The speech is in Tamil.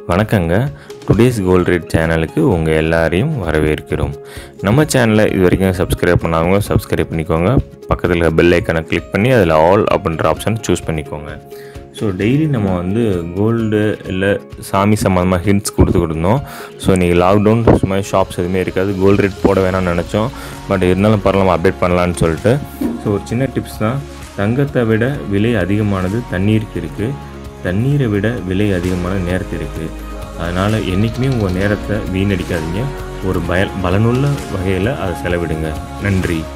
வணக்கங்க டுடேஸ் கோல்ட் ரேட் சேனலுக்கு உங்கள் எல்லாரையும் வரவேற்கிறோம் நம்ம சேனலை இது வரைக்கும் சப்ஸ்கிரைப் பண்ணாதவங்க சப்ஸ்கிரைப் பண்ணிக்கோங்க பக்கத்தில் பெல் ஐக்கனை கிளிக் பண்ணி அதில் ஆல் அப்படின்ற ஆப்ஷன் சூஸ் பண்ணிக்கோங்க ஸோ டெய்லி நம்ம வந்து கோல்டு இல்லை சாமி சம்மந்தமாக ஹிண்ட்ஸ் கொடுத்துக்கிட்டு இருந்தோம் ஸோ இன்றைக்கி லாக்டவுன் சும்மா ஷாப்ஸ் எதுவுமே இருக்காது கோல்டு ரேட் போட வேணாம்னு நினச்சோம் பட் இருந்தாலும் பரவாயில்ல அப்டேட் பண்ணலான்னு சொல்லிட்டு ஸோ ஒரு சின்ன டிப்ஸ் தான் தங்கத்தை விட விலை அதிகமானது தண்ணீருக்கு இருக்குது தண்ணீரை விட விலை அதிகமான நேரத்திற்கு அதனால் என்றைக்குமே உங்கள் நேரத்தை வீணடிக்காதீங்க ஒரு பய பலனுள்ள வகையில் அதை செலவிடுங்க நன்றி